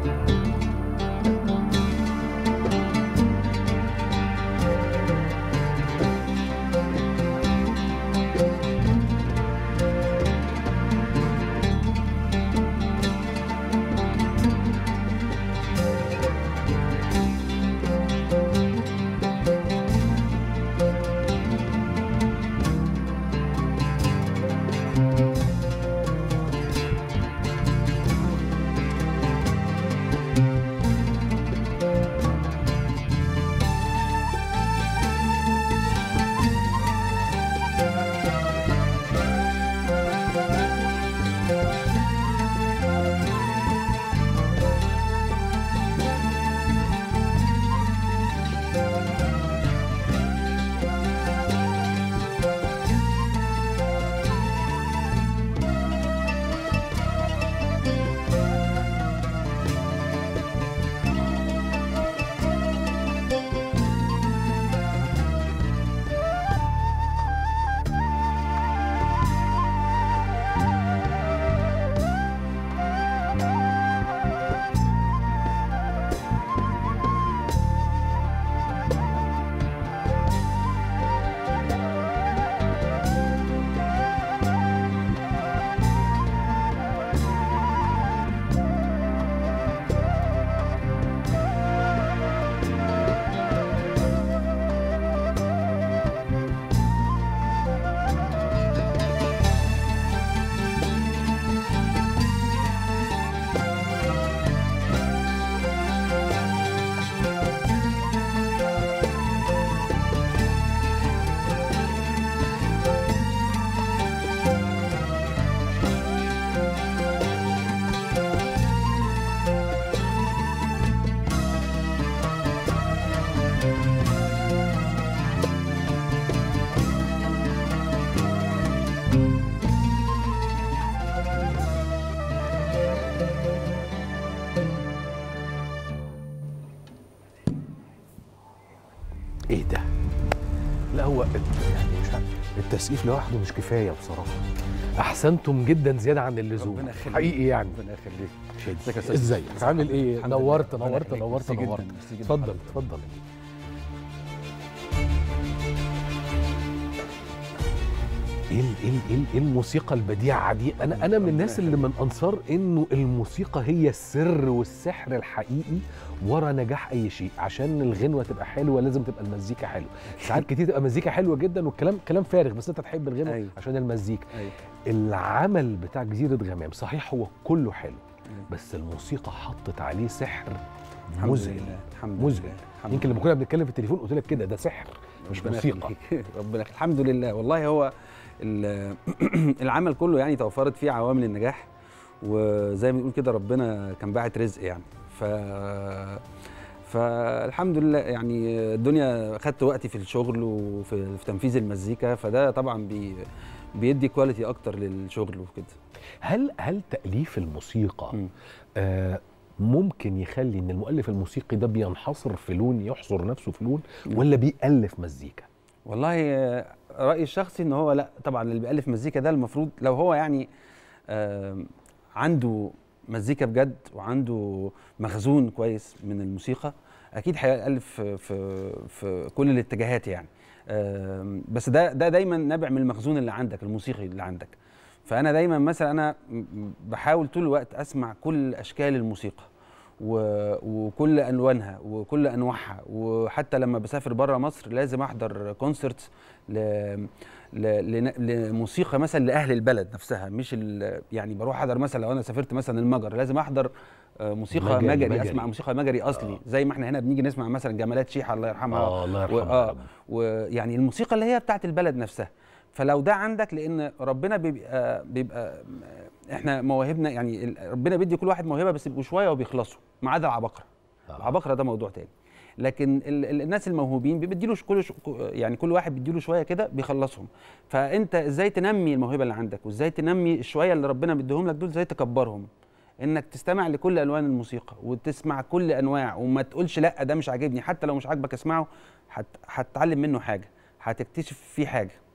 ايه ده لا هو الت- يعني مش عارف التسقيف لوحده مش كفايه بصراحه احسنتم جدا زياده عن اللزوم ربنا يخليك. حقيقي يعني ربنا يخليك شادي ازيك يا أستاذ؟ ازيك عامل ايه الحمد نورت لله. ربنا نورت يخليك. نورت ميرسي جداً، نورت ميرسي جداً اتفضل حضرتك. اتفضل ايه ال- ايه ال- ايه ال- ايه الموسيقى البديعه دي انا انا من الناس اللي من انصار انه الموسيقى هي السر والسحر الحقيقي ورا نجاح اي شيء عشان الغنوه تبقى حلوه لازم تبقى المزيكا حلوه ساعات كتير تبقى مزيكا حلوه جدا والكلام كلام فارغ بس انت تحب الغنوه أيوة. عشان المزيكا أيوة. العمل بتاع جزيره غمام صحيح هو كله حلو أيوة. بس الموسيقى حطت عليه سحر الحمد مذهل لله الحمد مذهل لله الحمد يمكن لما لله. كنا بنتكلم في التليفون قلت لك كده ده سحر مش ربنا موسيقى يخليك. ربنا يخليك. الحمد لله والله هو ال- العمل كله يعني توفرت فيه عوامل النجاح وزي ما بنقول كده ربنا كان باعت رزق يعني ف فالحمد لله يعني الدنيا خدت وقتي في الشغل وفي في تنفيذ المزيكا فده طبعا بي بيدي كواليتي اكتر للشغل وكده هل هل تاليف الموسيقى مم. آه ممكن يخلي ان المؤلف الموسيقي ده بينحصر في لون يحصر نفسه في لون ولا بيألف مزيكا والله آه، رأيي الشخصي ان هو لا طبعا اللي بيألف مزيكا ده المفروض لو هو يعني آم، عنده مزيكا بجد وعنده مخزون كويس من الموسيقى اكيد هيألف في في, في كل الاتجاهات يعني آم، بس ده ده دايما نابع من المخزون اللي عندك الموسيقي اللي عندك فانا دايما مثلا انا م- م- بحاول طول الوقت اسمع كل اشكال الموسيقى و- وكل الوانها وكل انواعها وحتى لما بسافر بره مصر لازم احضر كونسرت ل... ل... لن- لموسيقى مثلا لاهل البلد نفسها مش ال... يعني بروح احضر مثلا لو انا سافرت مثلا المجر لازم احضر آه، موسيقى مجري- مجري, مجري. اسمع موسيقى مجري اصلي آه. زي ما احنا هنا بنيجي نسمع مثلا جمالات شيحه الله يرحمها اه الله و- يرحمه يا آه رب. ويعني الموسيقى اللي هي بتاعت البلد نفسها فلو ده عندك لان ربنا بيبقى بيبقى احنا مواهبنا يعني ال- ربنا بيدي كل واحد موهبه بس بيبقوا شويه وبيخلصوا ما عدا العباقره آه. العباقره ده موضوع تاني لكن ال ال الناس الموهوبين بيديله ش- كل ش يعني كل واحد بيديله شويه كده بيخلصهم فانت ازاي تنمي الموهبه اللي عندك وازاي تنمي الشويه اللي ربنا مديهم لك دول ازاي تكبرهم انك تستمع لكل الوان الموسيقى وتسمع كل انواع وما تقولش لا ده مش عاجبني حتى لو مش عاجبك اسمعه هت- هتتعلم منه حاجه هتكتشف فيه حاجه